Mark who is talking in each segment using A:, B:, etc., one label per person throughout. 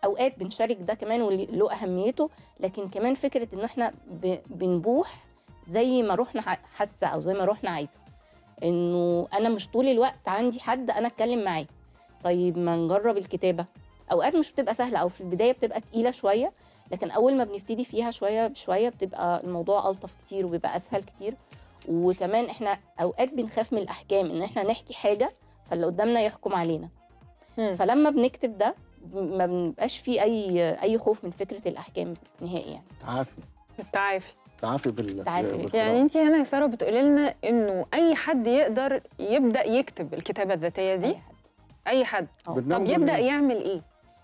A: اوقات بنشارك ده كمان وله اهميته لكن كمان فكره ان احنا ب- بنبوح زي ما روحنا ح- حاسه او زي ما روحنا عايزه انه انا مش طول الوقت عندي حد انا اتكلم معاه طيب ما نجرب الكتابه اوقات مش بتبقى سهله او في البدايه بتبقى تقيله شويه لكن اول ما بنبتدي فيها شويه بشويه بتبقى الموضوع الطف كتير وبيبقى اسهل كتير وكمان احنا اوقات بنخاف من الاحكام ان احنا نحكي حاجه فاللي قدامنا يحكم علينا
B: مم.
A: فلما بنكتب ده ما بنبقاش فيه اي اي خوف من فكره الاحكام نهائي يعني
C: تعافي
B: التعافي
C: تعافي بال
A: تعافي.
C: بالقراءة.
B: يعني انت هنا يا ساره بتقولي لنا انه اي حد يقدر يبدا يكتب الكتابه الذاتيه
A: أي
B: دي
A: حد.
B: اي حد
A: آه.
B: طب
C: برنامج
B: يبدا
C: برنامج.
B: يعمل ايه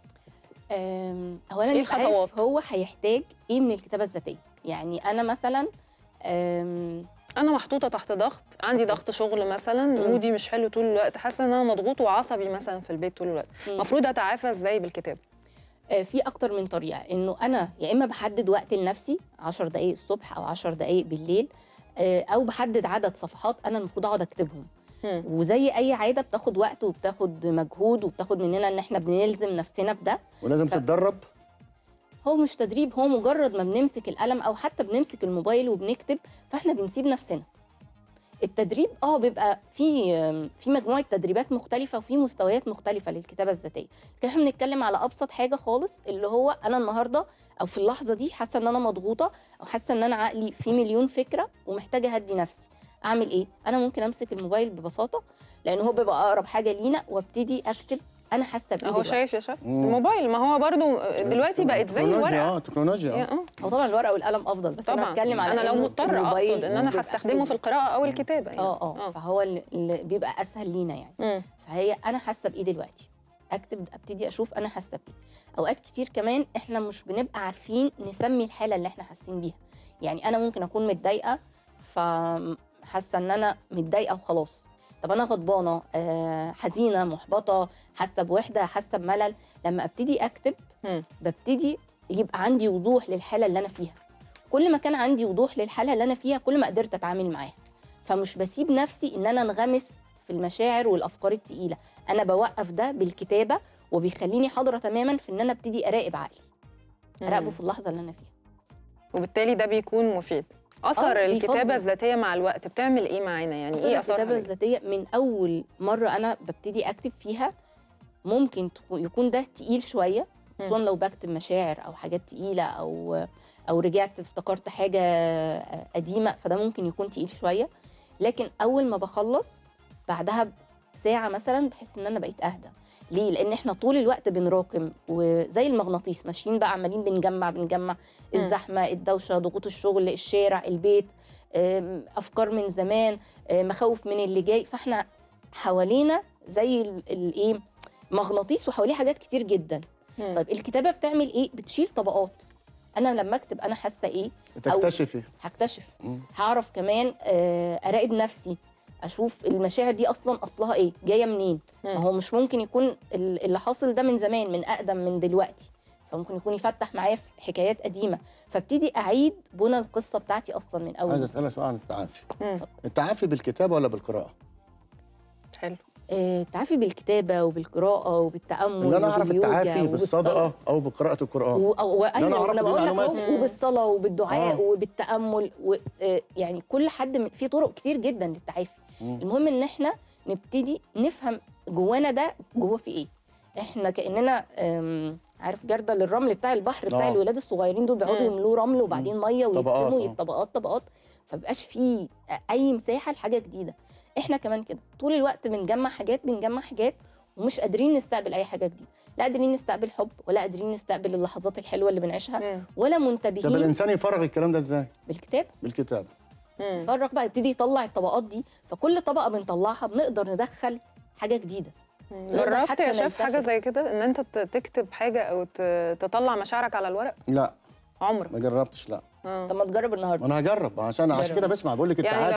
A: أم، هو انا
B: إيه
A: مش عارف
B: الخطوات؟
A: هو هيحتاج ايه من الكتابه الذاتيه يعني انا مثلا أم،
B: انا محطوطه تحت ضغط عندي ضغط شغل مثلا
A: مم.
B: مودي مش حلو طول الوقت حاسه ان انا مضغوط وعصبي مثلا في البيت طول الوقت
A: مم.
B: المفروض اتعافى ازاي بالكتابه
A: آه، في اكتر من طريقه انه انا يا اما بحدد وقت لنفسي 10 دقائق الصبح او 10 دقائق بالليل آه، او بحدد عدد صفحات انا المفروض اقعد اكتبهم
B: مم.
A: وزي اي عاده بتاخد وقت وبتاخد مجهود وبتاخد مننا ان احنا بنلزم نفسنا بده
C: ولازم
A: ف-
C: تتدرب
A: هو مش تدريب هو مجرد ما بنمسك القلم او حتى بنمسك الموبايل وبنكتب فاحنا بنسيب نفسنا التدريب اه بيبقى في آم، في مجموعه تدريبات مختلفه وفي مستويات مختلفه للكتابه الذاتيه لكن احنا بنتكلم على ابسط حاجه خالص اللي هو انا النهارده او في اللحظه دي حاسه ان انا مضغوطه او حاسه ان انا عقلي فيه مليون فكره ومحتاجه اهدي نفسي اعمل ايه انا ممكن امسك الموبايل ببساطه لان هو بيبقى اقرب حاجه لينا وابتدي اكتب انا حاسه بايه
B: اهو
A: دلوقتي.
B: شايف يا شيف
C: مم.
B: الموبايل ما هو برضو دلوقتي بقت زي
C: تكنولوجيا،
B: الورقه
C: اه تكنولوجيا
B: يا-
C: اه
B: اه
A: هو طبعا الورقه والقلم افضل بس انا
B: طبعا
A: بتكلم على
B: انا لو
A: إنه
B: مضطره
A: الموبايل
B: اقصد ان انا
A: بيبقى
B: هستخدمه في القراءه او الكتابه يعني
A: اه اه فهو اللي- اللي بيبقى اسهل لينا يعني
B: مم.
A: فهي انا حاسه بايه دلوقتي اكتب ابتدي اشوف انا حاسه بايه اوقات كتير كمان احنا مش بنبقى عارفين نسمي الحاله اللي احنا حاسين بيها يعني انا ممكن اكون متضايقه فحاسه ان انا متضايقه وخلاص طب انا غضبانه آه، حزينه محبطه حاسه بوحده حاسه بملل لما ابتدي اكتب
B: مم.
A: ببتدي يبقى عندي وضوح للحاله اللي انا فيها كل ما كان عندي وضوح للحاله اللي انا فيها كل ما قدرت اتعامل معاها فمش بسيب نفسي ان انا انغمس في المشاعر والافكار التقيله انا بوقف ده بالكتابه وبيخليني حاضره تماما في ان انا ابتدي اراقب عقلي اراقبه
B: مم.
A: في اللحظه اللي انا فيها
B: وبالتالي ده بيكون مفيد اثر
A: آه،
B: الكتابه
A: بيفضل.
B: الذاتيه مع الوقت بتعمل ايه معانا يعني
A: أصلاً
B: ايه اثرها
A: الكتابه الذاتيه من اول مره انا ببتدي اكتب فيها ممكن تكون- يكون ده تقيل شويه
B: مم.
A: خصوصا لو بكتب مشاعر او حاجات تقيله او او رجعت افتكرت حاجه قديمه فده ممكن يكون تقيل شويه لكن اول ما بخلص بعدها بساعه مثلا بحس ان انا بقيت اهدى ليه لان احنا طول الوقت بنراكم وزي المغناطيس ماشيين بقى عمالين بنجمع بنجمع
B: مم.
A: الزحمه الدوشه ضغوط الشغل الشارع البيت آم، افكار من زمان آم، مخاوف من اللي جاي فاحنا حوالينا زي ال- الايه مغناطيس وحواليه حاجات كتير جدا
B: مم.
A: طيب الكتابه بتعمل ايه بتشيل طبقات انا لما اكتب انا حاسه ايه
C: تكتشفي
A: هكتشف
C: مم.
A: هعرف كمان آه، اراقب نفسي اشوف المشاعر دي اصلا اصلها ايه جايه منين ما
B: مم.
A: هو مش ممكن يكون ال- اللي حاصل ده من زمان من اقدم من دلوقتي فممكن يكون يفتح معايا في حكايات قديمه فابتدي اعيد بنى القصه بتاعتي اصلا من
C: عايز
A: اول
C: اسالك سؤال عن التعافي
B: مم.
C: التعافي بالكتابه ولا بالقراءه
B: حلو
A: آه، التعافي بالكتابه وبالقراءه وبالتامل
C: ان انا اعرف
A: وباليوجا
C: التعافي
A: وبالصلاة.
C: بالصدقه او بقراءه القران
A: و... أو...
C: ده أنا
A: ايوه
C: أعرفه
A: انا
C: دي
A: بقول لك
C: معلومات.
A: أهو، وبالصلاه وبالدعاء
C: آه.
A: وبالتامل و... آه، يعني كل حد من... في طرق كتير جدا للتعافي
C: مم.
A: المهم ان احنا نبتدي نفهم جوانا ده جوه في ايه احنا كاننا آم، عارف جردل الرمل بتاع البحر بتاع
C: آه.
A: الولاد الصغيرين دول بيقعدوا
B: مم.
A: يملوه رمل وبعدين ميه
C: طبقات،
A: ويكتموا
C: آه.
A: طبقات طبقات فمبقاش فيه اي مساحه لحاجه جديده احنا كمان كده طول الوقت بنجمع حاجات بنجمع حاجات ومش قادرين نستقبل اي حاجه جديده لا قادرين نستقبل حب ولا قادرين نستقبل اللحظات الحلوه اللي بنعيشها
B: مم.
A: ولا
C: طب
A: منتبهين
C: الانسان يفرغ الكلام ده ازاي
A: بالكتاب
C: بالكتابه
B: مم.
A: يفرغ بقى يبتدي يطلع الطبقات دي فكل طبقه بنطلعها بنقدر ندخل حاجه جديده نقدر
B: جربت
A: حتى
B: يا شيف حاجه
A: نلتفت.
B: زي كده ان انت ت- تكتب حاجه او ت- تطلع مشاعرك على الورق
C: لا
B: عمرك
C: ما جربتش لا
B: آه.
A: طب ما تجرب النهارده
C: انا هجرب عشان عشان
A: جرب.
C: كده بسمع بقول لك
B: يعني
C: التعافي